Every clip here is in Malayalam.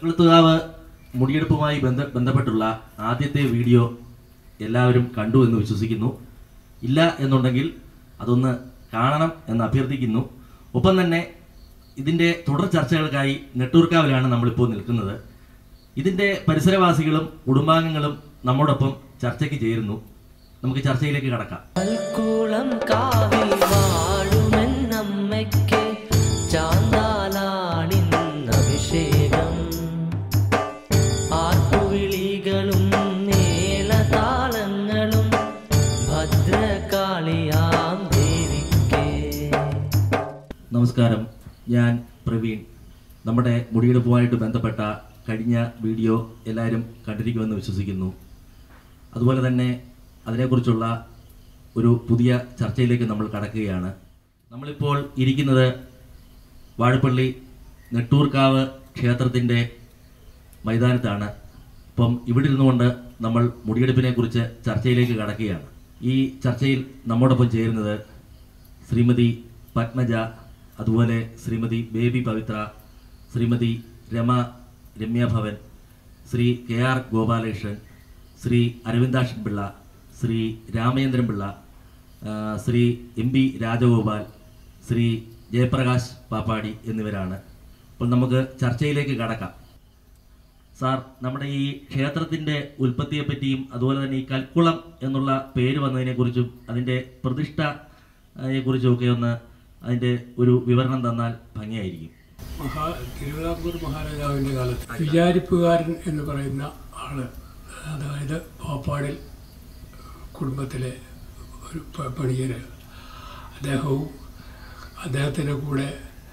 ചക്കുളത്തുകാവ് മുടിയെടുപ്പുമായി ബന്ധ ബന്ധപ്പെട്ടുള്ള ആദ്യത്തെ വീഡിയോ എല്ലാവരും കണ്ടു എന്ന് വിശ്വസിക്കുന്നു ഇല്ല എന്നുണ്ടെങ്കിൽ അതൊന്ന് കാണണം എന്ന് അഭ്യർത്ഥിക്കുന്നു ഒപ്പം തന്നെ ഇതിൻ്റെ തുടർ ചർച്ചകൾക്കായി നെട്ടൂർക്കാവിലാണ് നമ്മളിപ്പോൾ നിൽക്കുന്നത് ഇതിൻ്റെ പരിസരവാസികളും കുടുംബാംഗങ്ങളും നമ്മോടൊപ്പം ചർച്ചയ്ക്ക് ചേരുന്നു നമുക്ക് ചർച്ചയിലേക്ക് കടക്കാം കൽക്കുളം കാവിൽ വാഴുമെന്നമ്മയ്ക്ക് ചാന്താലാണിന്നഭിഷേകം ആർപ്പുവിളികളും മേളതാളങ്ങളും ഭദ്രകാളിയാം ദേവിക്ക് നമസ്കാരം ഞാൻ പ്രവീൺ നമ്മുടെ മുടിയെടുപ്പുമായിട്ട് ബന്ധപ്പെട്ട കഴിഞ്ഞ വീഡിയോ എല്ലാവരും കണ്ടിരിക്കുമെന്ന് വിശ്വസിക്കുന്നു അതുപോലെ തന്നെ അതിനെക്കുറിച്ചുള്ള ഒരു പുതിയ ചർച്ചയിലേക്ക് നമ്മൾ കടക്കുകയാണ് നമ്മളിപ്പോൾ ഇരിക്കുന്നത് വാഴപ്പള്ളി നെട്ടൂർക്കാവ് ക്ഷേത്രത്തിൻ്റെ മൈതാനത്താണ് അപ്പം ഇവിടെ ഇരുന്നുകൊണ്ട് നമ്മൾ മുടിയെടുപ്പിനെ കുറിച്ച് ചർച്ചയിലേക്ക് കടക്കുകയാണ് ഈ ചർച്ചയിൽ നമ്മോടൊപ്പം ചേരുന്നത് ശ്രീമതി പത്മജ അതുപോലെ Shrimati Baby Pavithra Shrimati Rama Ramya Bhavan Shri K R Gopalakrishnan Shri Aravindakshan Pillai Shri Ramachandran Pillai ആ, ശ്രീ എം പി രാജഗോപാൽ ശ്രീ ജയപ്രകാശ് പാപ്പാടി എന്നിവരാണ് അപ്പോൾ നമുക്ക് ചർച്ചയിലേക്ക് കടക്കാം സാർ നമ്മുടെ ഈ ക്ഷേത്രത്തിന്റെ ഉൽപ്പത്തിയെ പറ്റിയും അതുപോലെ തന്നെ ഈ കൽക്കുളം എന്നുള്ള പേര് വന്നതിനെ കുറിച്ചും അതിന്റെ പ്രതിഷ്ഠയെ കുറിച്ചും ഒക്കെ ഒന്ന് അതിന്റെ ഒരു വിവരണം തന്നാൽ ഭംഗിയായിരിക്കും മഹാ തിരുവിതാംകൂർ മഹാരാജാവിൻ്റെ കാലത്ത് വിചാരിപ്പുകാരൻ എന്ന് പറയുന്ന ആള് അതായത് പാപ്പാടിൽ കുടുംബത്തിലെ ഒരു പ- പണിയര് അദ്ദേഹവും അദ്ദേഹത്തിൻ്റെ കൂടെ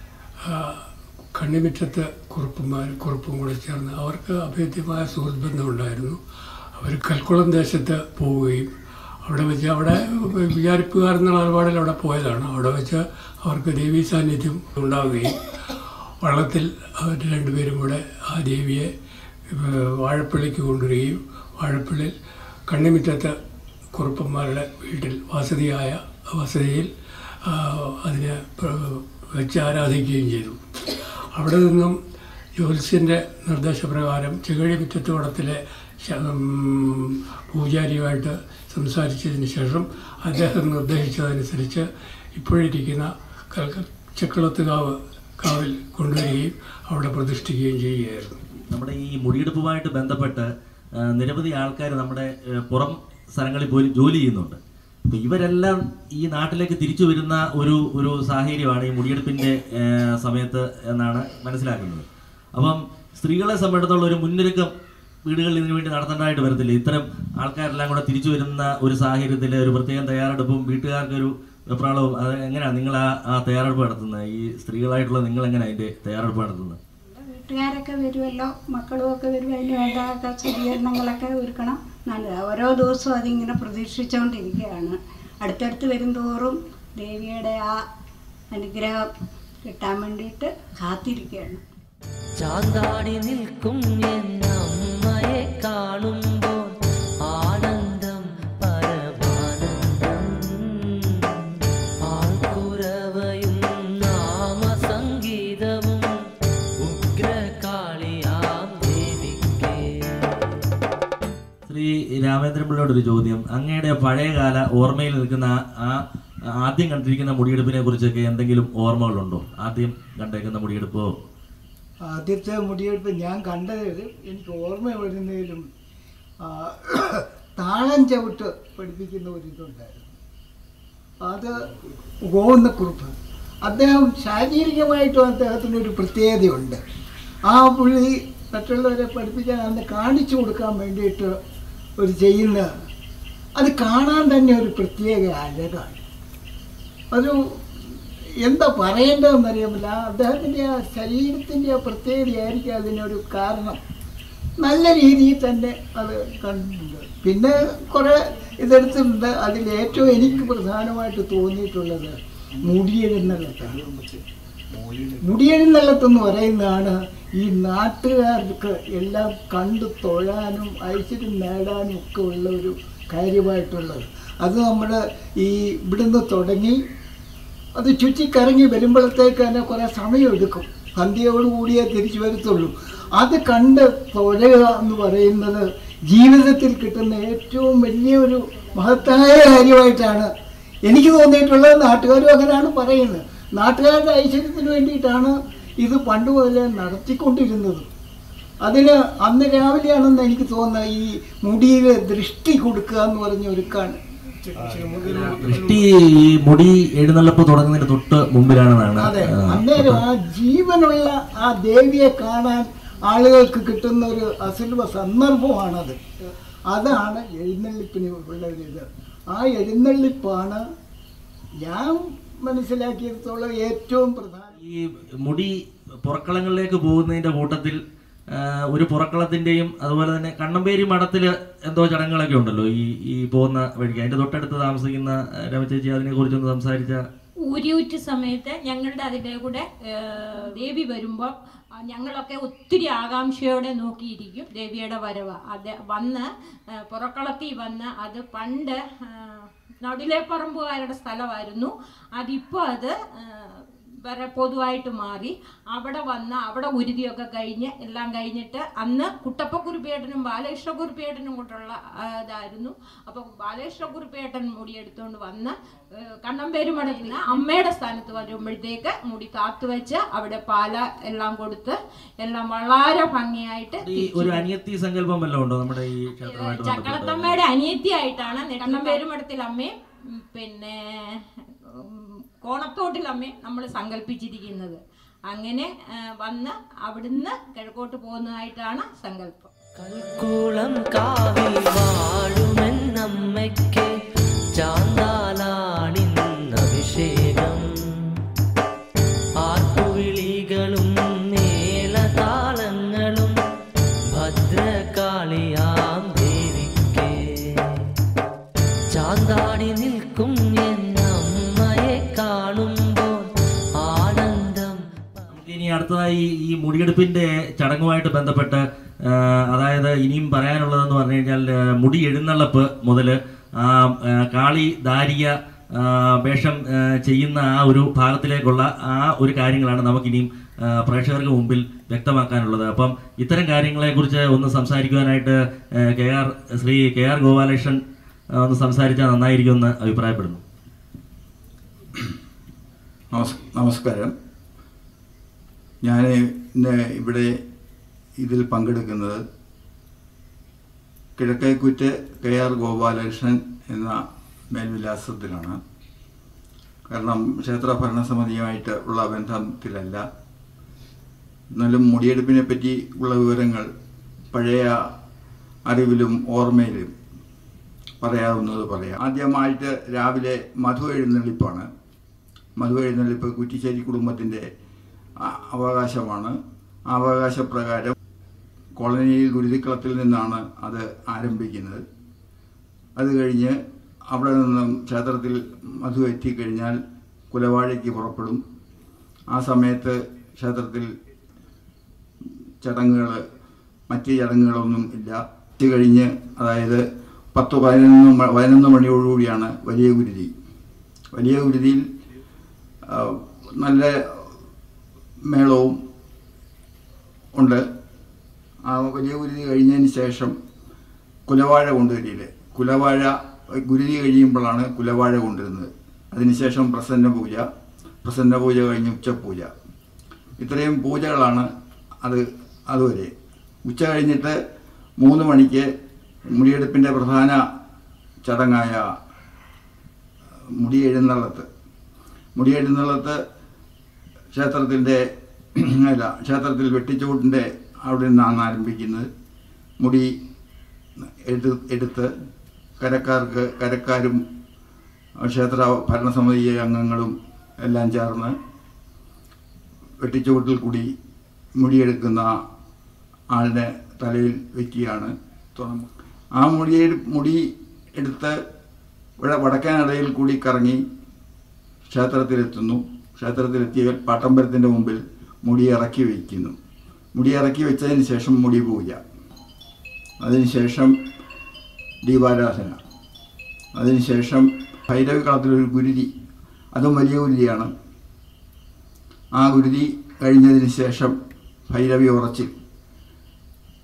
ആ, കണ്ണിമിറ്റത്ത് കുറുപ്പന്മാർ കുറുപ്പും കൂടെ ചേർന്ന് അവർക്ക് അഭേദ്യമായ സുഹൃത്ത് ബന്ധമുണ്ടായിരുന്നു അവർ കൽക്കുളം ദേശത്ത് പോവുകയും അവിടെ വെച്ച് അവിടെ വിചാരിപ്പുകാർ എന്നുള്ള നിലപാടിൽ അവിടെ പോയതാണ് അവിടെ വെച്ച് അവർക്ക് ദേവീ സാന്നിധ്യം ഉണ്ടാവുകയും വള്ളത്തിൽ അവർ രണ്ടുപേരും കൂടെ ആ ദേവിയെ ഏഹ്, വാഴപ്പള്ളിക്ക് കൊണ്ടുവരികയും വാഴപ്പള്ളിയിൽ കണ്ണിമിറ്റത്ത് കുറുപ്പന്മാരുടെ വീട്ടിൽ വസതിയായ വസതിയിൽ ആ, അതിനെ പ്ര- വെച്ച് ആരാധിക്കുകയും ചെയ്തു അവിടെ നിന്നും ജ്യോത്സ്യൻ്റെ നിർദ്ദേശപ്രകാരം ചെകഴി മുറ്റത്തോടത്തിലെ ശ- ഉം, പൂജാരിയുമായിട്ട് സംസാരിച്ചതിന് ശേഷം അദ്ദേഹം നിർദ്ദേശിച്ചതനുസരിച്ച് ഇപ്പോഴിരിക്കുന്ന കൽക്ക- ചക്കുളത്തുകാവ് കാവിൽ കൊണ്ടുവരികയും അവിടെ പ്രതിഷ്ഠിക്കുകയും ചെയ്യുകയായിരുന്നു നമ്മുടെ ഈ മുടിയെടുപ്പുമായിട്ട് ബന്ധപ്പെട്ട് ആ, നിരവധി ആൾക്കാർ നമ്മുടെ ഏ, പുറം സ്ഥലങ്ങളിൽ പോലും ജോലി ചെയ്യുന്നുണ്ട് അപ്പൊ ഇവരെല്ലാം ഈ നാട്ടിലേക്ക് തിരിച്ചു വരുന്ന ഒരു ഒരു സാഹചര്യമാണ് ഈ മുടിയെടുപ്പിന്റെ ഏ, സമയത്ത് എന്നാണ് മനസ്സിലാക്കുന്നത് അപ്പം സ്ത്രീകളെ സംബന്ധിച്ചിടത്തോളം ഒരു മുന്നൊരുക്കം വീടുകളിൽ ഇതിനു വേണ്ടി നടത്തേണ്ടതായിട്ട് വരത്തില്ല ഇത്തരം ആൾക്കാരെല്ലാം കൂടെ തിരിച്ചു വരുന്ന ഒരു സാഹചര്യത്തിൽ ഒരു പ്രത്യേകം തയ്യാറെടുപ്പും വീട്ടുകാർക്കൊരു വെപ്രാളവും അത് എങ്ങനെയാണ് നിങ്ങൾ ആ ആ തയ്യാറെടുപ്പ് നടത്തുന്നത് ഈ സ്ത്രീകളായിട്ടുള്ള നിങ്ങൾ എങ്ങനെയാണ് അതിന്റെ തയ്യാറെടുപ്പ് നടത്തുന്നത് വീട്ടുകാരൊക്കെ വരുമല്ലോ മക്കളും ഒക്കെ വരും അതിന് വേണ്ട സജ്ജീകരണങ്ങളൊക്കെ ഒരുക്കണം നല്ലത് ഓരോ ദിവസവും അതിങ്ങനെ പ്രതീക്ഷിച്ചുകൊണ്ടിരിക്കുകയാണ് അടുത്തടുത്ത് വരുംതോറും ദേവിയുടെ ആ അനുഗ്രഹം കിട്ടാൻ വേണ്ടിയിട്ട് കാത്തിരിക്കുകയാണ് ചാന്താടി നിൽക്കും എന്നമ്മയെ കാണുമ്പോൾ ആനന്ദം പരമാനന്ദം ആൾക്കുരവയും നാമസംഗീതവും ഉഗ്രകാളിയാം ദേവിക്കേ ശ്രീ രാമേന്ദ്രപിള്ളയോട് ഒരു ചോദ്യം അങ്ങയുടെ പഴയകാല ഓർമ്മയിൽ നിൽക്കുന്ന ആ ആ ആദ്യം കണ്ടിരിക്കുന്ന മുടിയെടുപ്പിനെ കുറിച്ചൊക്കെ എന്തെങ്കിലും ഓർമ്മകളുണ്ടോ ആദ്യം കണ്ടേക്കുന്ന മുടിയെടുപ്പോ ആദ്യത്തെ മുടിയെടുപ്പ് ഞാൻ കണ്ടതിൽ എനിക്ക് ഓർമ്മ വരുന്നതിലും ആ, താളം ചവിട്ട് പഠിപ്പിക്കുന്ന ഒരു ഇതുണ്ടായിരുന്നു അത് ഗോവിന്ദക്കുറുപ്പ് അദ്ദേഹം ശാരീരികമായിട്ടും അദ്ദേഹത്തിന് ഒരു പ്രത്യേകതയുണ്ട് ആ പുള്ളി മറ്റുള്ളവരെ പഠിപ്പിക്കാൻ അന്ന് കാണിച്ചു കൊടുക്കാൻ വേണ്ടിയിട്ട് ഒരു ചെയ്യുന്ന അത് കാണാൻ തന്നെ ഒരു പ്രത്യേക അഴകാണ് ഒരു എന്താ പറയേണ്ടതെന്നറിയാമില്ല അദ്ദേഹത്തിൻ്റെ ആ ശരീരത്തിൻ്റെ ആ പ്രത്യേകതയായിരിക്കും അതിനൊരു കാരണം നല്ല രീതിയിൽ തന്നെ അത് കണ്ടിട്ടുണ്ട് പിന്നെ കുറേ ഇതെടുത്തിട്ടുണ്ട് അതിൽ ഏറ്റവും എനിക്ക് പ്രധാനമായിട്ട് തോന്നിയിട്ടുള്ളത് മുടിയെഴുന്നള്ളത്താണ് മുടിയെഴുന്നള്ളത്തെന്ന് പറയുന്നതാണ് ഈ നാട്ടുകാർക്ക് എല്ലാം കണ്ടു തൊഴാനും ഐശ്വര്യം നേടാനും ഒക്കെ ഉള്ള ഒരു കാര്യമായിട്ടുള്ളത് അത് നമ്മൾ ഈ ഇവിടുന്ന് തുടങ്ങി അത് ചുറ്റിക്കറങ്ങി വരുമ്പോഴത്തേക്ക് തന്നെ കുറേ സമയമെടുക്കും സന്ധ്യയോട് കൂടിയേ തിരിച്ചു വരത്തുള്ളൂ അത് കണ്ട് തൊഴയുക എന്ന് പറയുന്നത് ജീവിതത്തിൽ കിട്ടുന്ന ഏറ്റവും വലിയൊരു മഹത്തായ കാര്യമായിട്ടാണ് എനിക്ക് തോന്നിയിട്ടുള്ളത് നാട്ടുകാരും അങ്ങനെയാണ് പറയുന്നത് നാട്ടുകാരുടെ ഐശ്വര്യത്തിന് വേണ്ടിയിട്ടാണ് ഇത് പണ്ട് മുതലേ നടത്തിക്കൊണ്ടിരുന്നത് അതിന് അന്ന് രാവിലെയാണെന്ന് എനിക്ക് തോന്നുന്നത് ഈ മുടിയിൽ ദൃഷ്ടി കൊടുക്കുക എന്ന് പറഞ്ഞ ഒരു കാണ് ദൃഷ്ടി ഈ മുടി എഴുന്നള്ളപ്പ് തുടങ്ങുന്നതിന് തൊട്ട് മുമ്പിലാണെന്നാണ് അതെ ആ, അന്നേരം ആ ജീവനുള്ള ആ ദേവിയെ കാണാൻ ആളുകൾക്ക് കിട്ടുന്ന ഒരു അസുലഭ സന്ദർഭമാണത് അതാണ് എഴുന്നള്ളിപ്പിന് ഉള്ള ഒരു ഇത് ആ എഴുന്നള്ളിപ്പാണ് ഞാൻ മനസ്സിലാക്കിയിടത്തോളം ഏറ്റവും പ്രധാനം ഈ മുടി പുറക്കളങ്ങളിലേക്ക് പോകുന്നതിന്റെ കൂട്ടത്തിൽ ആ, ഒരു പുറക്കളത്തിന്റെയും അതുപോലെ തന്നെ കണ്ണമ്പേരി മഠത്തില് എന്തോ ചടങ്ങുകളൊക്കെ ഉണ്ടല്ലോ ഈ ഈ പോകുന്ന വഴിക്ക് അതിന്റെ തൊട്ടടുത്ത് താമസിക്കുന്ന ആ, രമചേച്ചി അതിനെ കുറിച്ചൊന്ന് സംസാരിച്ച ഊരിയൂറ്റ് സമയത്ത് ഞങ്ങളുടെ അതിൻ്റെ കൂടെ ഏഹ്, ദേവി വരുമ്പോൾ ആ, ഞങ്ങളൊക്കെ ഒത്തിരി ആകാംക്ഷയോടെ നോക്കിയിരിക്കും ദേവിയുടെ വരവ് അത് വന്ന് ഏഹ്, പുറക്കളത്തിൽ വന്ന് അത് പണ്ട് ഏഹ്, നടുലേപ്പറമ്പുകാരുടെ സ്ഥലമായിരുന്നു അതിപ്പോൾ അത് ഏഹ്, വേറെ പൊതുവായിട്ട് മാറി അവിടെ വന്ന് അവിടെ ഉരുതിയൊക്കെ കഴിഞ്ഞ് എല്ലാം കഴിഞ്ഞിട്ട് അന്ന് കുട്ടപ്പ കുരുപ്പേട്ടനും ബാലകൃഷ്ണ കുരുപ്പേട്ടനും കൊണ്ടുള്ള ആ, ഇതായിരുന്നു അപ്പോൾ ബാലകൃഷ്ണ കുരുപ്പേട്ടൻ മുടി എടുത്തുകൊണ്ട് വന്ന് ഏഹ്, കണ്ണമ്പേരുമടയിൽ അമ്മയുടെ സ്ഥാനത്ത് വരുമ്പോഴത്തേക്ക് മുടി കാത്തു വെച്ച് അവിടെ പാല എല്ലാം കൊടുത്ത് എല്ലാം വളരെ ഭംഗിയായിട്ട് ഈ ഒരു അനിയത്തി സങ്കല്പം വല്ലതും ഉണ്ടോ നമ്മുടെ ഈ ക്ഷേത്രമായിട്ട് ബന്ധപ്പെട്ട് ചക്കളത്തമ്മയുടെ അനിയത്തിയായിട്ടാണ് നെട്ടമ്പേരുമഠത്തിൽ അമ്മയും ഉം, പിന്നെ ഉം, കോണത്തോട്ടിൽ അമ്മയും നമ്മൾ സങ്കല്പിച്ചിരിക്കുന്നത് അങ്ങനെ ആ, വന്ന് അവിടുന്ന് കിഴക്കോട്ട് പോകുന്നതായിട്ടാണ് സങ്കല്പം കൽക്കൂളം കാവിൽ വാഴുമെന്നമ്മയ്ക്ക് ചാന്താലാണിന്ന് അഭിഷേകം ആർപ്പുവിളികളും മേളതാളങ്ങളും ഭദ്രകാളിയാം ദേവിക്ക് ചാന്താടി നിൽക്കും എന്നമ്മയെ കാണുമ്പോൾ ആനന്ദം നമുക്ക് ഇനി അടുത്തതായി ഈ മുടിയെടുപ്പിന്റെ ചടങ്ങുമായിട്ട് ബന്ധപ്പെട്ട് ആ, അതായത് ഇനിയും പറയാനുള്ളതെന്ന് പറഞ്ഞു കഴിഞ്ഞാൽ ആ, മുടി എഴുന്നള്ളപ്പ് മുതൽ ആ ആ, കാളി ദാരിക ആ, വേഷം ആ, ചെയ്യുന്ന ആ ഒരു ഭാഗത്തിലേക്കുള്ള ആ ഒരു കാര്യങ്ങളാണ് നമുക്കിനിയും ആ, പ്രേക്ഷകർക്ക് മുമ്പിൽ വ്യക്തമാക്കാനുള്ളത് അപ്പം ഇത്തരം കാര്യങ്ങളെക്കുറിച്ച് ഒന്ന് സംസാരിക്കുവാനായിട്ട് ആ, K R Shri K R Gopalakrishnan ആ, ഒന്ന് സംസാരിച്ചാൽ നന്നായിരിക്കുമെന്ന് അഭിപ്രായപ്പെടുന്നു നമസ് നമസ്കാരം ഞാൻ ഇന്ന് ഇവിടെ ഇതിൽ പങ്കെടുക്കുന്നത് കിഴക്കേക്കുറ്റ് കെ ആർ ഗോപാലകൃഷ്ണൻ എന്ന മേൽവിലാസത്തിലാണ് കാരണം ക്ഷേത്ര ഭരണസമിതിയുമായിട്ട് ഉള്ള ബന്ധത്തിലല്ല എന്നാലും മുടിയെടുപ്പിനെ പറ്റി ഉള്ള വിവരങ്ങൾ പഴയ അറിവിലും ഓർമ്മയിലും പറയാവുന്നത് പറയാം ആദ്യമായിട്ട് രാവിലെ മധു എഴുന്നള്ളിപ്പാണ് മധു എഴുന്നള്ളിപ്പ് കുറ്റിശ്ശേരി കുടുംബത്തിൻ്റെ ആ- അവകാശമാണ് ആ അവകാശപ്രകാരം കോളനിയിൽ ഗുരുതിക്കളത്തിൽ നിന്നാണ് അത് ആരംഭിക്കുന്നത് അത് കഴിഞ്ഞ് അവിടെ നിന്നും ക്ഷേത്രത്തിൽ മധു എത്തിക്കഴിഞ്ഞാൽ കുലവാഴയ്ക്ക് പുറപ്പെടും ആ സമയത്ത് ക്ഷേത്രത്തിൽ ചടങ്ങുകൾ മറ്റ് ചടങ്ങുകളൊന്നും ഇല്ല ഇത് കഴിഞ്ഞ് അതായത് പത്ത് പതിനൊന്ന് മ- പതിനൊന്ന് മണിയോടുകൂടിയാണ് വലിയ ഗുരുതി വലിയ ഗുരുതിയിൽ ആ, നല്ല മേളവും ഉണ്ട് ആ വലിയ ഗുരുതി കഴിഞ്ഞതിന് ശേഷം കുലവാഴ കൊണ്ടുവരില്ലേ കുലവാഴ ഗുരുതി കഴിയുമ്പോഴാണ് കുലവാഴ കൊണ്ടുവരുന്നത് അതിനുശേഷം പ്രസന്ന പൂജ പ്രസന്ന പൂജ കഴിഞ്ഞ് ഉച്ചപൂജ ഇത്രയും പൂജകളാണ് അത് അതുവരെ ഉച്ച കഴിഞ്ഞിട്ട് മൂന്ന് മണിക്ക് മുടിയെടുപ്പിൻ്റെ പ്രധാന ചടങ്ങായ മുടി എഴുന്നള്ളത്ത് മുടി എഴുന്നള്ളത്ത് ക്ഷേത്രത്തിൻ്റെ അല്ല ക്ഷേത്രത്തിൽ വെട്ടിച്ചൂട്ടിൻ്റെ അവിടെ നിന്നാണ് ആരംഭിക്കുന്നത് മുടി എടുത്ത് എടുത്ത് കരക്കാർക്ക് കരക്കാരും ക്ഷേത്ര ഭരണസമിതി അംഗങ്ങളും എല്ലാം ചേർന്ന് വെട്ടിച്ചുവട്ടിൽ കൂടി മുടിയെടുക്കുന്ന ആളിനെ തലയിൽ വയ്ക്കുകയാണ് തുടങ്ങുന്നത് ആ മുടി മുടി എടുത്ത് ഇവിടെ വടക്കാനടയിൽ കൂടി കറങ്ങി ക്ഷേത്രത്തിലെത്തുന്നു ക്ഷേത്രത്തിലെത്തിയ പാട്ടമ്പലത്തിൻ്റെ മുമ്പിൽ മുടി ഇറക്കി വയ്ക്കുന്നു മുടി ഇറക്കി വെച്ചതിന് ശേഷം മുടി പൂജ അതിനുശേഷം ദീപാരാധന അതിനുശേഷം ഭൈരവി കളത്തിലൊരു ഗുരുതി അതും വലിയ ഗുരുതിയാണ് ആ ഗുരുതി കഴിഞ്ഞതിന് ശേഷം ഭൈരവി ഉറച്ചിൽ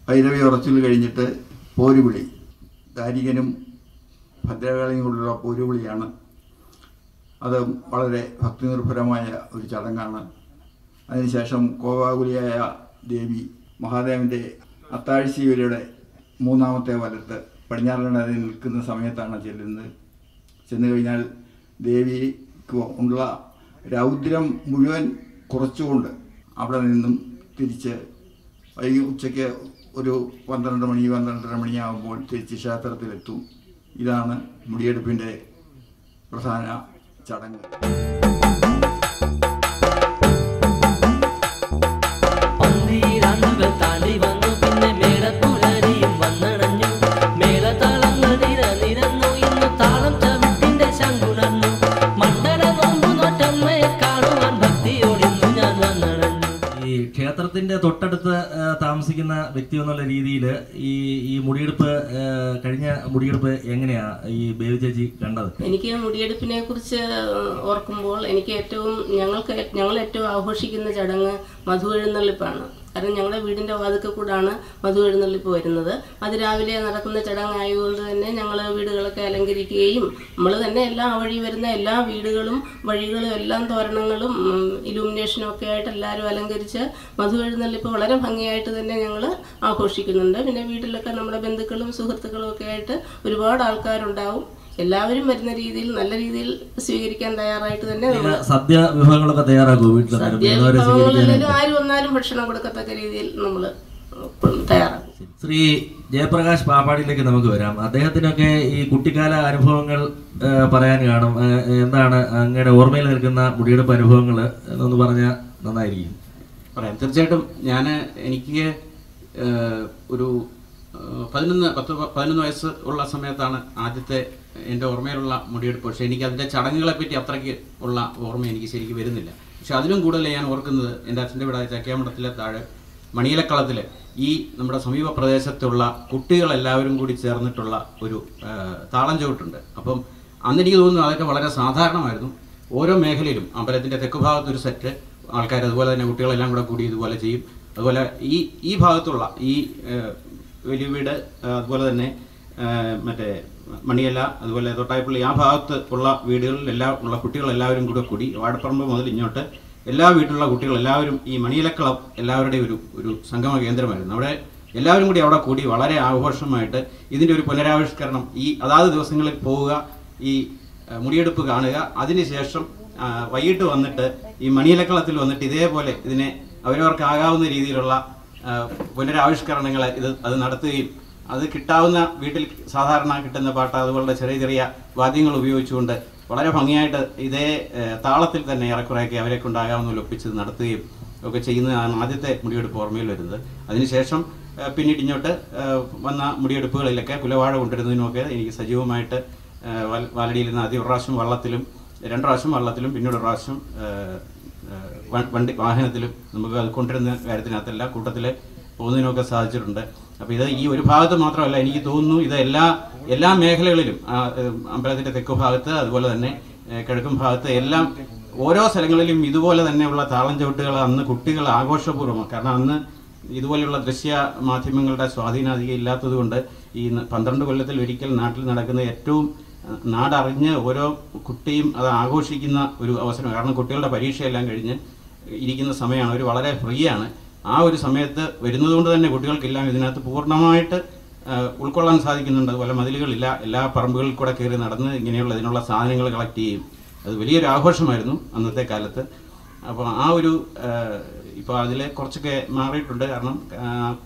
ഭൈരവി ഉറച്ചിൽ കഴിഞ്ഞിട്ട് പോരുവിളി ദാരികനും ഭദ്രകാളിയും കൊണ്ടുള്ള പോരുവിളിയാണ് അത് വളരെ ഭക്തിനിർഭരമായ ഒരു ചടങ്ങാണ് അതിനുശേഷം കോവാകുലിയായ ദേവി മഹാദേവൻ്റെ അത്താഴ്ചയുടെ മൂന്നാമത്തെ വലത്ത് പടിഞ്ഞാറനടയിൽ നിൽക്കുന്ന സമയത്താണ് ചെല്ലുന്നത് ചെന്ന് കഴിഞ്ഞാൽ ദേവിക്ക് ഉള്ള രൗദ്രം മുഴുവൻ കുറച്ചുകൊണ്ട് അവിടെ നിന്നും തിരിച്ച് വൈകി ഉച്ചയ്ക്ക് ഒരു പന്ത്രണ്ട് മണി പന്ത്രണ്ടര മണിയാകുമ്പോൾ തിരിച്ച് ക്ഷേത്രത്തിലെത്തും ഇതാണ് മുടിയെടുപ്പിൻ്റെ പ്രധാന ചടങ്ങ് പന്തീരാണ്ടുകൾ താണ്ടി വന്നു പിന്നെ മേളപ്പുലരിയും വന്നണഞ്ഞു മേളതാളങ്ങൾ നിര നിരന്നു ഇന്ന് താളം ചവിട്ടിന്റെ ശങ്കുണർന്നു മണ്ഡല നോമ്പു നോറ്റമ്മയെ കാണുവാൻ ഭക്തിയോടിന്നു ഞാൻ വന്നണഞ്ഞു ഈ ക്ഷേത്രത്തിന്റെ തൊട്ടടുത്ത് ആ, താമസിക്കുന്ന വ്യക്തി എന്നുള്ള രീതിയിൽ ഈ ഈ മുടിയെടുപ്പ് ആ, കഴിഞ്ഞ മുടിയെടുപ്പ് എങ്ങനെയാ ഈ ബേബി ചേച്ചി കണ്ടത് എനിക്ക് മുടിയെടുപ്പിനെ കുറിച്ച് ഓർക്കുമ്പോൾ എനിക്ക് ഏറ്റവും ഞങ്ങൾക്ക് ഏ- ഞങ്ങൾ ഏറ്റവും ആഘോഷിക്കുന്ന ചടങ്ങ് മധു എഴുന്നള്ളിപ്പാണ് കാരണം ഞങ്ങളുടെ വീടിൻ്റെ വാതിക്കൽ കൂടാണ് മധു എഴുന്നള്ളിപ്പ് വരുന്നത് അത് രാവിലെ നടക്കുന്ന ചടങ്ങായതുകൊണ്ട് തന്നെ ഞങ്ങൾ വീടുകളൊക്കെ അലങ്കരിക്കുകയും നമ്മൾ തന്നെ എല്ലാ ആ വഴി വരുന്ന എല്ലാ വീടുകളും വഴികളും എല്ലാം തോരണങ്ങളും ഇലൂമിനേഷനും ഒക്കെ ആയിട്ട് എല്ലാവരും അലങ്കരിച്ച് മധു എഴുന്നള്ളിപ്പ് വളരെ ഭംഗിയായിട്ട് തന്നെ ഞങ്ങൾ ആഘോഷിക്കുന്നുണ്ട് പിന്നെ വീട്ടിലൊക്കെ നമ്മുടെ ബന്ധുക്കളും സുഹൃത്തുക്കളും ഒക്കെ ആയിട്ട് ഒരുപാട് ആൾക്കാരുണ്ടാവും എല്ലാവരും വരുന്ന രീതിയിൽ നല്ല രീതിയിൽ സ്വീകരിക്കാൻ തയ്യാറായിട്ട് തന്നെ നമ്മൾ പിന്നെ സദ്യ വിഭവങ്ങളൊക്കെ തയ്യാറാക്കുമോ വീട്ടിൽ സദ്യ വിഭവങ്ങളിലും ആര് വന്നാലും ഭക്ഷണം കൊടുക്കത്തക്ക രീതിയിൽ നമ്മൾ തയ്യാറാക്കും ശ്രീ ജയപ്രകാശ് പാപ്പാടിയിലേക്ക് നമുക്ക് വരാം അദ്ദേഹത്തിനൊക്കെ ഈ കുട്ടിക്കാല അനുഭവങ്ങൾ ആ, പറയാൻ കാണും ആ, എന്താണ് അങ്ങയുടെ ഓർമ്മയിൽ നിൽക്കുന്ന മുടിയെടുപ്പ് അനുഭവങ്ങൾ എന്നൊന്ന് പറഞ്ഞാൽ നന്നായിരിക്കും പറയാം തീർച്ചയായിട്ടും ഞാൻ എനിക്ക് ഏഹ്, ഒരു ഏഹ്, പതിനൊന്ന് പത്ത് പ- പതിനൊന്ന് വയസ്സ് ഉള്ള സമയത്താണ് ആദ്യത്തെ എൻ്റെ ഓർമ്മയിലുള്ള മുടിയെടുപ്പ് പക്ഷേ എനിക്ക് അതിൻ്റെ ചടങ്ങുകളെ പറ്റി അത്രയ്ക്ക് ഉള്ള ഓർമ്മ എനിക്ക് ശരിക്കും വരുന്നില്ല പക്ഷെ അതിലും കൂടുതൽ ഞാൻ ഓർക്കുന്നത് എൻ്റെ അച്ഛൻ്റെ വീടായ ചക്കയാമഠത്തിലെ താഴെ മണിയിലക്കളത്തിൽ ഈ നമ്മുടെ സമീപ പ്രദേശത്തുള്ള കുട്ടികളെല്ലാവരും കൂടി ചേർന്നിട്ടുള്ള ഒരു ഏഹ്, താളം ചവിട്ടുണ്ട് അപ്പം അന്ന് എനിക്ക് തോന്നുന്നു അതൊക്കെ വളരെ സാധാരണമായിരുന്നു ഓരോ മേഖലയിലും അമ്പലത്തിൻ്റെ തെക്ക് ഭാഗത്ത് ഒരു സെറ്റ് ആൾക്കാർ അതുപോലെ തന്നെ കുട്ടികളെല്ലാം കൂടെ കൂടി ഇതുപോലെ ചെയ്യും അതുപോലെ ഈ ഈ ഭാഗത്തുള്ള ഈ ഏഹ്, വലിയ വീട് ഏഹ്, അതുപോലെ തന്നെ ഏഹ്, മറ്റേ മണിയല അതുപോലെ തൊട്ടായപ്പള്ളി ആ ഭാഗത്ത് ഉള്ള വീടുകളിലെല്ലാം ഉള്ള കുട്ടികളെല്ലാവരും കൂടെ കൂടി വാടപ്പറമ്പ് മുതൽ ഇങ്ങോട്ട് എല്ലാ വീട്ടിലുള്ള കുട്ടികൾ എല്ലാവരും ഈ മണിയലക്കളം എല്ലാവരുടെയും ഒരു ഒരു സംഗമ കേന്ദ്രമായിരുന്നു അവിടെ എല്ലാവരും കൂടി അവിടെ കൂടി വളരെ ആഘോഷമായിട്ട് ഇതിൻ്റെ ഒരു പുനരാവിഷ്കരണം ഈ അതാത് ദിവസങ്ങളിൽ പോവുക ഈ ആ, മുടിയെടുപ്പ് കാണുക അതിനുശേഷം ആ, വൈകിട്ട് വന്നിട്ട് ഈ മണിയലക്കളത്തിൽ വന്നിട്ട് ഇതേപോലെ ഇതിനെ അവരവർക്കാകാവുന്ന രീതിയിലുള്ള ആ, പുനരാവിഷ്കരണങ്ങൾ ഇത് അത് നടത്തുകയും അത് കിട്ടാവുന്ന വീട്ടിൽ സാധാരണ കിട്ടുന്ന പാട്ട് അതുപോലുള്ള ചെറിയ ചെറിയ വാദ്യങ്ങൾ ഉപയോഗിച്ചുകൊണ്ട് വളരെ ഭംഗിയായിട്ട് ഇതേ ഏ, താളത്തിൽ തന്നെ ഏറെക്കുറെയൊക്കെ അവരെ കൊണ്ടാകാവുന്ന ഒപ്പിച്ച് നടത്തുകയും ഒക്കെ ചെയ്യുന്നതാണ് ആദ്യത്തെ മുടിയെടുപ്പ് ഓർമ്മയിൽ വരുന്നത് അതിനുശേഷം ഏ, പിന്നീട് ഇങ്ങോട്ട് ഏ, വന്ന മുടിയെടുപ്പുകളിലൊക്കെ കുലവാഴ കൊണ്ടുവരുന്നതിനുമൊക്കെ എനിക്ക് സജീവമായിട്ട് ഏ, വാൽ- വാലടിയിൽ നിന്ന് ആദ്യം ഒരു പ്രാവശ്യം വള്ളത്തിലും രണ്ട് പ്രാവശ്യം വള്ളത്തിലും പിന്നീട് ഒരു പ്രാവശ്യം ഏ, ഏ, വ- വണ്ടി വാഹനത്തിലും നമുക്ക് അത് കൊണ്ടുവരുന്ന കാര്യത്തിനകത്തെല്ലാം കൂട്ടത്തിൽ പോകുന്നതിനൊക്കെ സാധിച്ചിട്ടുണ്ട് അപ്പോൾ ഇത് ഈ ഒരു ഭാഗത്ത് മാത്രമല്ല എനിക്ക് തോന്നുന്നു ഇത് എല്ലാ എല്ലാ മേഖലകളിലും ആ, ഏ, അമ്പലത്തിൻ്റെ തെക്ക് ഭാഗത്ത് അതുപോലെ തന്നെ ഏ, കിഴക്കും ഭാഗത്ത് എല്ലാം ഓരോ സ്ഥലങ്ങളിലും ഇതുപോലെ തന്നെയുള്ള താളം ചവിട്ടുകൾ അന്ന് കുട്ടികൾ ആഘോഷപൂർവ്വം കാരണം അന്ന് ഇതുപോലെയുള്ള ദൃശ്യ മാധ്യമങ്ങളുടെ സ്വാധീനം അധികം ഇല്ലാത്തത് കൊണ്ട് ഈ ന- പന്ത്രണ്ട് കൊല്ലത്തിൽ ഒരിക്കൽ നാട്ടിൽ നടക്കുന്ന ഏറ്റവും അഹ്, നാടറിഞ്ഞ് ഓരോ കുട്ടിയും അത് ആഘോഷിക്കുന്ന ഒരു അവസരം കാരണം കുട്ടികളുടെ പരീക്ഷയെല്ലാം കഴിഞ്ഞ് ഇരിക്കുന്ന സമയമാണ് അവർ വളരെ ഫ്രീ ആണ് ആ ഒരു സമയത്ത് വരുന്നതുകൊണ്ട് തന്നെ കുട്ടികൾക്കെല്ലാം ഇതിനകത്ത് പൂർണ്ണമായിട്ട് ആഹ്, ഉൾക്കൊള്ളാൻ സാധിക്കുന്നുണ്ട് അതുപോലെ മതിലുകളില്ല എല്ലാ പറമ്പുകളിൽ കൂടെ കയറി നടന്ന് ഇങ്ങനെയുള്ള ഇതിനുള്ള സാധനങ്ങൾ കളക്ട് ചെയ്യും അത് വലിയൊരു ആഘോഷമായിരുന്നു അന്നത്തെ കാലത്ത് അപ്പോൾ ആ ഒരു ഇപ്പോൾ അതിൽ കുറച്ചൊക്കെ മാറിയിട്ടുണ്ട് കാരണം ആ,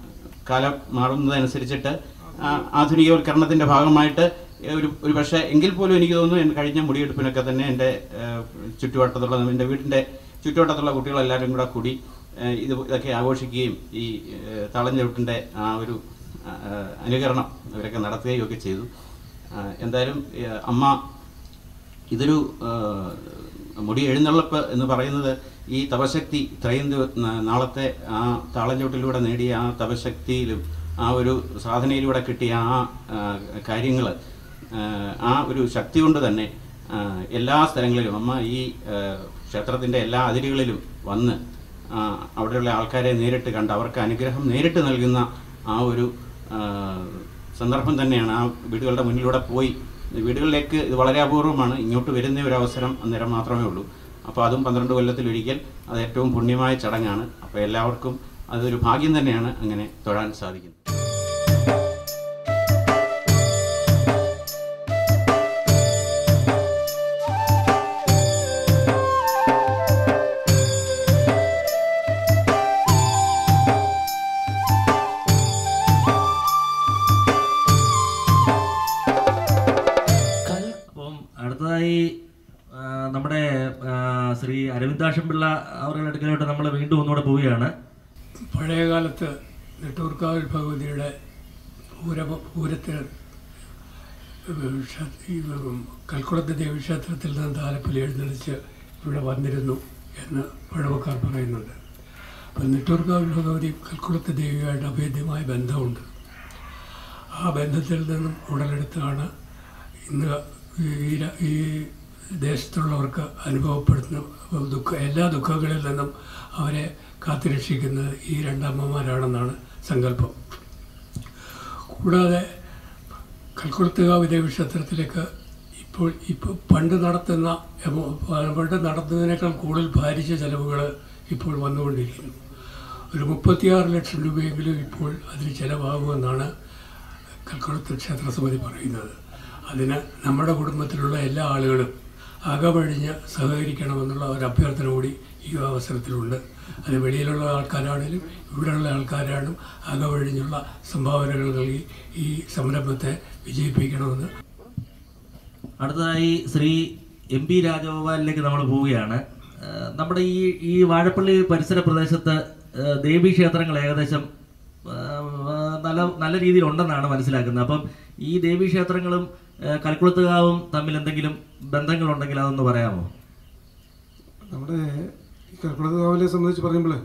കാലം മാറുന്നതനുസരിച്ചിട്ട് ആ, ആധുനികവൽക്കരണത്തിൻ്റെ ഭാഗമായിട്ട് ഒരു ഒരു പക്ഷേ എങ്കിൽ പോലും എനിക്ക് തോന്നുന്നു എൻ്റെ കഴിഞ്ഞ മുടിയെടുപ്പിനൊക്കെ തന്നെ എൻ്റെ ആ, ചുറ്റുവട്ടത്തുള്ള എൻ്റെ വീടിൻ്റെ ചുറ്റുവട്ടത്തുള്ള കുട്ടികളെല്ലാവരും കൂടെ കൂടി ആ, ഇത് ഇതൊക്കെ ആഘോഷിക്കുകയും ഈ ആ, താളം ചവിട്ടിൻ്റെ ആ ഒരു ആ, അനുകരണം അവരൊക്കെ നടത്തുകയും ഒക്കെ ചെയ്തു ആ, എന്തായാലും ആ, അമ്മ ഇതൊരു ആ, മുടി എഴുന്നള്ളപ്പ് എന്ന് പറയുന്നത് ഈ തപശക്തി ഇത്രയും ദിവ- ന- നാളത്തെ ആ താളഞ്ചോട്ടിലൂടെ നേടിയ ആ തപശക്തിയിലും ആ ഒരു സാധനയിലൂടെ കിട്ടിയ ആ കാര്യങ്ങൾ ആ ഒരു ശക്തി കൊണ്ട് തന്നെ ആ, എല്ലാ സ്ഥലങ്ങളിലും അമ്മ ഈ ക്ഷേത്രത്തിൻ്റെ എല്ലാ അതിരുകളിലും വന്ന് ആ, അവിടെയുള്ള ആൾക്കാരെ നേരിട്ട് കണ്ട് അവർക്ക് അനുഗ്രഹം നേരിട്ട് നൽകുന്ന ആ ഒരു ആ, സന്ദർഭം തന്നെയാണ് ആ വീടുകളുടെ മുന്നിലൂടെ പോയി വീടുകളിലേക്ക് ഇത് വളരെ അപൂർവമാണ് ഇങ്ങോട്ട് വരുന്ന ഒരു അവസരം അന്നേരം മാത്രമേ ഉള്ളൂ അപ്പോൾ അതും പന്ത്രണ്ട് കൊല്ലത്തിലൊരിക്കൽ അത് ഏറ്റവും പുണ്യമായ ചടങ്ങാണ് അപ്പോൾ എല്ലാവർക്കും അതൊരു ഭാഗ്യം തന്നെയാണ് അങ്ങനെ തൊഴാൻ സാധിക്കുന്നത് അപ്പം അടുത്തതായി ആ, നമ്മുടെ ആ, ശ്രീ അരവിന്ദാക്ഷം പിള്ള അവരുടെ അടുക്കലോട്ട് നമ്മൾ വീണ്ടും ഒന്നുകൂടെ പോവുകയാണ് പഴയ കാലത്ത് നെട്ടൂർക്കാവിൽ ഭഗവതിയുടെ പൂര പൂരത്തിൽ ക്ഷ- ഈ കൽക്കുളത്ത് ദേവീക്ഷേത്രത്തിൽ നിന്ന് താലപ്പൊലി എഴുന്നള്ളിച്ച് ഇവിടെ വന്നിരുന്നു എന്ന് പഴമക്കാർ പറയുന്നുണ്ട് അപ്പം നെട്ടൂർക്കാവിൽ ഭഗവതി കൽക്കുളത്ത് ദേവിയായിട്ട് അഭേദ്യമായ ബന്ധമുണ്ട് ആ ബന്ധത്തിൽ നിന്നും ഉടലെടുത്താണ് ഇന്ന് ഈ ര- ഈ ദേശത്തുള്ളവർക്ക് അനുഭവപ്പെടുന്ന ദുഃഖ എല്ലാ ദുഃഖങ്ങളിൽ നിന്നും അവരെ കാത്തുരക്ഷിക്കുന്നത് ഈ രണ്ടമ്മമാരാണെന്നാണ് സങ്കല്പം കൂടാതെ കൽക്കുളത്തുകാവ് ദേവി ക്ഷേത്രത്തിലേക്ക് ഇപ്പോൾ ഇപ്പോൾ പണ്ട് നടത്തുന്ന എമോ- പണ്ട് നടത്തുന്നതിനേക്കാൾ കൂടുതൽ ഭാരിച്ച ചെലവുകൾ ഇപ്പോൾ വന്നുകൊണ്ടിരിക്കുന്നു ഒരു മുപ്പത്തിയാറ് ലക്ഷം രൂപയെങ്കിലും ഇപ്പോൾ അതിന് ചിലവാകുമെന്നാണ് കൽക്കുളത്ത് ക്ഷേത്ര സമിതി പറയുന്നത് അതിന് നമ്മുടെ കുടുംബത്തിലുള്ള എല്ലാ ആളുകളും അകമഴിഞ്ഞ് സഹകരിക്കണമെന്നുള്ള ഒരു അഭ്യർത്ഥന കൂടി ഈ അവസരത്തിലുണ്ട് അത് വെളിയിലുള്ള ആൾക്കാരാണെങ്കിലും ഇവിടെയുള്ള ആൾക്കാരാണ് അകമഴിഞ്ഞുള്ള സംഭാവനകൾ നൽകി ഈ സംരംഭത്തെ വിജയിപ്പിക്കണമെന്ന് അടുത്തതായി ശ്രീ എം പി രാജഗോപാലിലേക്ക് നമ്മൾ പോവുകയാണ് ആ, നമ്മുടെ ഈ ഈ വാഴപ്പള്ളി പരിസര പ്രദേശത്ത് ആ, ദേവീ ക്ഷേത്രങ്ങൾ ഏകദേശം ആ, നല്ല നല്ല രീതിയിൽ ഉണ്ടെന്നാണ് മനസ്സിലാക്കുന്നത് അപ്പം ഈ ദേവീ ക്ഷേത്രങ്ങളും ആ, കൽക്കുളത്തുകാവും തമ്മിൽ എന്തെങ്കിലും ബന്ധങ്ങളുണ്ടെങ്കിൽ അതൊന്ന് പറയാമോ നമ്മുടെ ഈ കൽക്കുളത്ത് കാവലെ സംബന്ധിച്ച് പറയുമ്പോൾ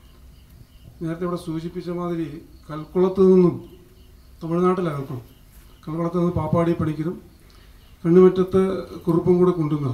നേരത്തെ ഇവിടെ സൂചിപ്പിച്ച മാതിരി കൽക്കുളത്ത് നിന്നും തമിഴ്നാട്ടിലാണ് കൽക്കുളം കൽക്കുളത്ത് നിന്ന് പാപ്പാടി പണിക്കരും കണ്ണുമറ്റത്ത് കുറുപ്പും കൂടെ കൊണ്ടുവന്ന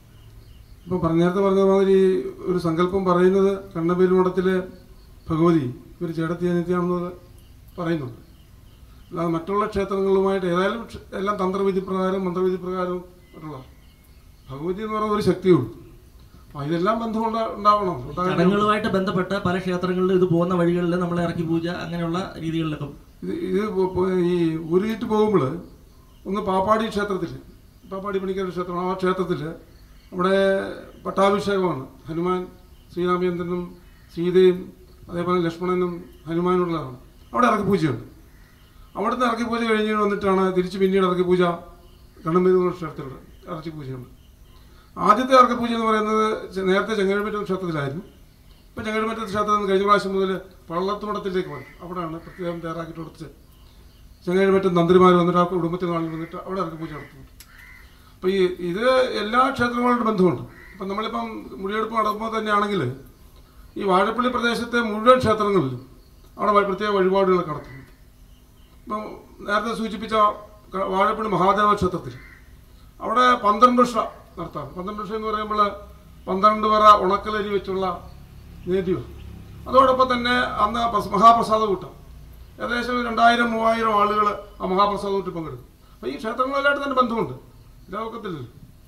ഇപ്പം പറഞ്ഞ നേരത്തെ പറഞ്ഞ മാതിരി ഒരു സങ്കല്പം പറയുന്നത് കണ്ണപെരുമഠത്തിലെ ഭഗവതി ഒരു ചേട്ടത്തി അനിത്യാണെന്നത് പറയുന്നുണ്ട് അല്ലാതെ മറ്റുള്ള ക്ഷേത്രങ്ങളുമായിട്ട് ഏതായാലും ക്ഷ- എല്ലാം തന്ത്രവിധി പ്രകാരം മന്ത്രവിധി പ്രകാരവും മറ്റുള്ള ഭഗവതി എന്ന് പറയുന്ന ഒരു ശക്തിയുള്ളൂ അപ്പോൾ ഇതെല്ലാം ബന്ധം ഉണ്ടാ- ഉണ്ടാവണം ഉണ്ടാകണം. ചടങ്ങുകളുമായിട്ട് ബന്ധപ്പെട്ട് പല ക്ഷേത്രങ്ങളിലും ഇത് പോകുന്ന വഴികളിൽ നമ്മൾ ഇറക്കി പൂജ അങ്ങനെയുള്ള രീതികളിലൊക്കെ ഇത് ഇത് പോ- പോ- ഈ ഊരിയിട്ട് പോകുമ്പോൾ ഒന്ന് പാപ്പാടി ക്ഷേത്രത്തിൽ പാപ്പാടി പണിക്കര ക്ഷേത്രം ആ ക്ഷേത്രത്തിൽ അവിടെ പട്ടാഭിഷേകമാണ് ഹനുമാൻ ശ്രീരാമചന്ദ്രനും സീതയും അതേപോലെ ലക്ഷ്മണനും ഹനുമാനുള്ളതാണ് അവിടെ ഇറക്കി പൂജയുണ്ട് അവിടുന്ന് ഇറക്കി പൂജ കഴിഞ്ഞ് വന്നിട്ടാണ് തിരിച്ച് പിന്നീട് ഇറക്കി പൂജ കണ്ണമ്പേരൂർ ക്ഷേത്രത്തിലുണ്ട് ഇറച്ചി പൂജയുണ്ട് ആദ്യത്തെ ഇറക്കി പൂജ എന്ന് പറയുന്നത് ചെ- നേരത്തെ ചെങ്ങഴമറ്റം ക്ഷേത്രത്തിലായിരുന്നു ഇപ്പം ചെങ്ങഴമറ്റം ക്ഷേത്രത്തിൽ നിന്ന് കഴിഞ്ഞ പ്രാവശ്യം മുതൽ പള്ളത്തുമടത്തിലേക്ക് വന്നു അവിടെയാണ് പ്രത്യേകം തയ്യാറാക്കിയിട്ട് കൊടുത്ത് ചെങ്ങഴമറ്റം തന്ത്രിമാർ വന്നിട്ട് ആ കുടുംബത്തിൽ ആളുകൾ വന്നിട്ട് അവിടെ ഇറക്കി പൂജ നടത്തുന്നുണ്ട് അപ്പോൾ ഈ ഇത് എല്ലാ ക്ഷേത്രങ്ങളുമായിട്ട് ബന്ധമുണ്ട് ഇപ്പം നമ്മളിപ്പം മുടിയെടുപ്പ് നടക്കുമ്പോൾ തന്നെയാണെങ്കിൽ ഈ വാഴപ്പള്ളി പ്രദേശത്തെ മുഴുവൻ ക്ഷേത്രങ്ങളിലും അവിടെ വ- പ്രത്യേക വഴിപാടുകൾ നടത്തുന്നുണ്ട് ഇപ്പം നേരത്തെ സൂചിപ്പിച്ച ക- വാഴപ്പള്ളി മഹാദേവ ക്ഷേത്രത്തിൽ അവിടെ പന്ത്രണ്ട് വർഷ നടത്താം പന്ത്രണ്ട് വർഷം എന്ന് പറയുമ്പോൾ പന്ത്രണ്ട് പറ ഉണക്കലരി വെച്ചുള്ള നേദ്യം അതോടൊപ്പം തന്നെ അന്ന് പ്രസ- മഹാപ്രസാദ കൂട്ടം ഏകദേശം രണ്ടായിരം മൂവായിരം ആളുകൾ ആ മഹാപ്രസാദ കൂട്ടിൽ പങ്കെടുക്കും അപ്പോൾ ഈ ക്ഷേത്രങ്ങളിലായിട്ട് തന്നെ ബന്ധമുണ്ട് ലോകത്തിലല്ലോ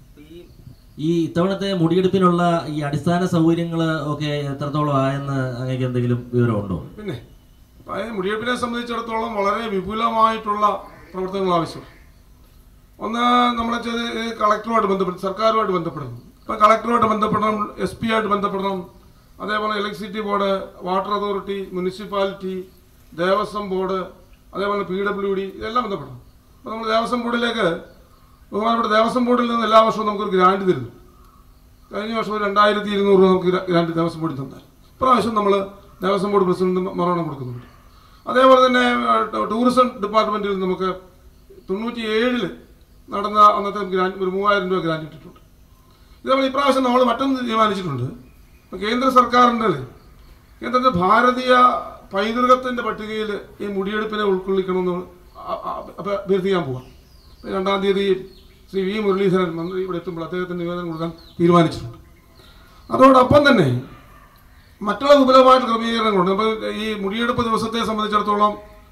ഈ ഇത്തവണത്തെ മുടിയെടുപ്പിനുള്ള ഈ അടിസ്ഥാന സൗകര്യങ്ങൾ ഒക്കെ എത്രത്തോളം ആയെന്ന് അങ്ങേക്ക് എന്തെങ്കിലും വിവരമുണ്ടോ പിന്നെ അതായത് മുടിയെടുപ്പിനെ സംബന്ധിച്ചിടത്തോളം വളരെ വിപുലമായിട്ടുള്ള പ്രവർത്തനങ്ങൾ ആവശ്യമാണ് ഒന്ന് നമ്മളെ ചെയ്ത് ഈ കളക്ടറുമായിട്ട് ബന്ധപ്പെട്ട് സർക്കാരുമായിട്ട് ബന്ധപ്പെടണം ഇപ്പം കളക്ടറുമായിട്ട് ബന്ധപ്പെടണം എസ് പി ആയിട്ട് ബന്ധപ്പെടണം അതേപോലെ electricity board water authority municipality Devaswom board അതേപോലെ പി ഡബ്ല്യു ഡി ഇതെല്ലാം ബന്ധപ്പെടണം അപ്പോൾ നമ്മൾ ദേവസ്വം ബോർഡിലേക്ക് ബഹുമാനപ്പെട്ട ദേവസ്വം ബോർഡിൽ നിന്ന് എല്ലാ വർഷവും നമുക്കൊരു ഗ്രാൻഡ് തരുന്നു കഴിഞ്ഞ വർഷം ഒരു രണ്ടായിരത്തി ഇരുന്നൂറ് രൂപ നമുക്ക് ഗ്രാ- ഗ്രാൻഡ് ദേവസ്വം ബോർഡിൽ തന്നാൽ ഇപ്രാവശ്യം നമ്മൾ ദേവസ്വം ബോർഡ് പ്രസിഡന്റ് മറണം കൊടുക്കുന്നുണ്ട് അതേപോലെ തന്നെ ഏഹ്, ടൂറിസം ഡിപ്പാർട്ട്മെന്റിൽ നമുക്ക് തൊണ്ണൂറ്റി ഏഴില് നടന്ന അന്നത്തെ ഗ്രാൻഡ് ഒരു മൂവായിരം രൂപ ഗ്രാൻഡ് ഇട്ടിട്ടുണ്ട് ഇതേപോലെ ഇപ്രാവശ്യം നമ്മൾ മറ്റൊന്ന് തീരുമാനിച്ചിട്ടുണ്ട് ഇപ്പൊ കേന്ദ്ര സർക്കാരിൻ്റെ കേന്ദ്രത്തിന്റെ ഭാരതീയ പൈതൃകത്തിന്റെ പട്ടികയിൽ ഈ മുടിയെടുപ്പിനെ ഉൾക്കൊള്ളിക്കണമെന്ന് അ- അ- അഭ- അഭ്യർത്ഥിക്കാൻ പോവാം ഇപ്പൊ രണ്ടാം തീയതി ശ്രീ വി മുരളീധരൻ മന്ത്രി ഇവിടെ എത്തുമ്പോൾ അദ്ദേഹത്തിന് നിവേദനം കൊടുക്കാൻ തീരുമാനിച്ചിട്ടുണ്ട് അതോടൊപ്പം തന്നെ മറ്റുള്ള വിപുലമായിട്ട് ക്രമീകരണങ്ങളുണ്ട് അപ്പോൾ ഈ മുടിയെടുപ്പ് ദിവസത്തെ സംബന്ധിച്ചിടത്തോളം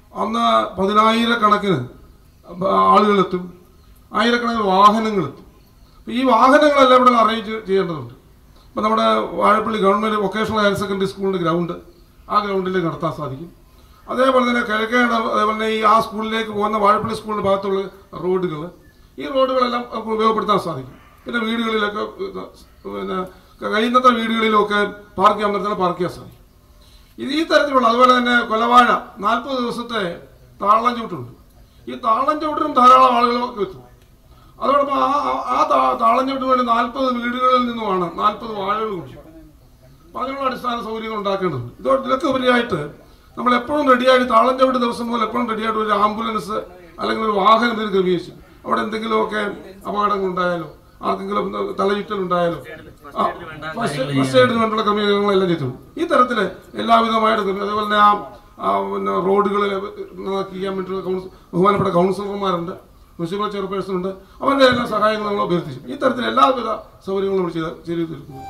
അന്ന് പതിനായിരക്കണക്കിന് ആളുകളെത്തും ആയിരക്കണക്കിന് വാഹനങ്ങളെത്തും അപ്പോൾ ഈ വാഹനങ്ങളെല്ലാം ഇവിടെ അറേഞ്ച് ചെയ്യേണ്ടതുണ്ട് അപ്പോൾ നമ്മുടെ Vazhappally government vocational higher secondary സ്കൂളിൻ്റെ ഗ്രൗണ്ട് ആ ഗ്രൗണ്ടിൽ നടത്താൻ സാധിക്കും അതേപോലെ തന്നെ കിഴക്കേട അതേപോലെ തന്നെ ഈ ആ സ്കൂളിലേക്ക് പോകുന്ന വാഴപ്പള്ളി സ്കൂളിൻ്റെ ഭാഗത്തുള്ള റോഡുകൾ ഈ റോഡുകളെല്ലാം നമുക്ക് ഉപയോഗപ്പെടുത്താൻ സാധിക്കും പിന്നെ വീടുകളിലൊക്കെ ഇത് പിന്നെ കഴിയുന്നത്ര വീടുകളിലൊക്കെ പാർക്ക് ചെയ്യാൻ പറ്റുന്ന പാർക്ക് ചെയ്യാൻ സാധിക്കും ഇത് ഈ തരത്തിലുള്ള അതുപോലെ തന്നെ കൊലവാഴ നാൽപ്പത് ദിവസത്തെ താളം ചവിട്ടുണ്ട് ഈ താളം ചവിട്ടിനും ധാരാളം ആളുകളൊക്കെ എത്തും അതോടൊപ്പം ആ ആ- ആ താ- താളം ചവിട്ടിന് വേണ്ടി നാൽപ്പത് വീടുകളിൽ നിന്നുമാണ് നാൽപ്പത് വാഴകൾ കൊടുക്കുന്നത് അപ്പോൾ അതിനുള്ള അടിസ്ഥാന സൗകര്യങ്ങൾ ഉണ്ടാക്കേണ്ടതുണ്ട് ഇതോട് ഇതിലൊക്കെ ഉപരിയായിട്ട് നമ്മൾ എപ്പോഴും റെഡിയായിട്ട് താളം ചവിട്ട് ദിവസം മുതൽ എപ്പോഴും റെഡിയായിട്ട് ഒരു ആംബുലൻസ് അല്ലെങ്കിൽ ഒരു വാഹനം ഇതിന് ക്രമീകരിച്ചു അവിടെ എന്തെങ്കിലുമൊക്കെ അപകടങ്ങൾ ഉണ്ടായാലോ ആർക്കെങ്കിലും തലചുറ്റൽ ഉണ്ടായാലോ ആ, ഫസ്റ്റ് ഫസ്റ്റ് എയ്ഡിന് വേണ്ടിയുള്ള ക്രമീകരണങ്ങളെല്ലാം ചെയ്തു ഈ തരത്തിൽ എല്ലാവിധമായിട്ട് ക്രമീ- അതേപോലെ തന്നെ ആ ആ പിന്നെ റോഡുകൾ ചെയ്യാൻ വേണ്ടിയുള്ള കൗൺസിൽ ബഹുമാനപ്പെട്ട കൗൺസിലർമാരുണ്ട് മുനിസിപ്പൽ ചെയർപേഴ്സൺ ഉണ്ട് അവരുടെ എല്ലാ സഹായങ്ങളും നമ്മൾ അഭ്യർത്ഥിച്ചു ഈ തരത്തിൽ എല്ലാവിധ സൗകര്യങ്ങളും നമ്മൾ ചെയ്ത് ചെയ്തു തീർക്കുന്നു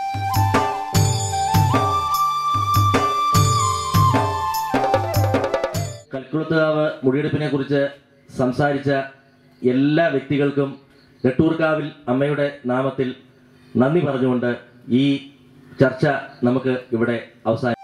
കൽക്കുളത്തുകാവ് മുടിയെടുപ്പിനെ കുറിച്ച് സംസാരിച്ച എല്ലാ വ്യക്തികൾക്കും നെട്ടൂർക്കാവിൽ അമ്മയുടെ നാമത്തിൽ നന്ദി പറഞ്ഞുകൊണ്ട് ഈ ചർച്ച നമുക്ക് ഇവിടെ അവസാനിക്കും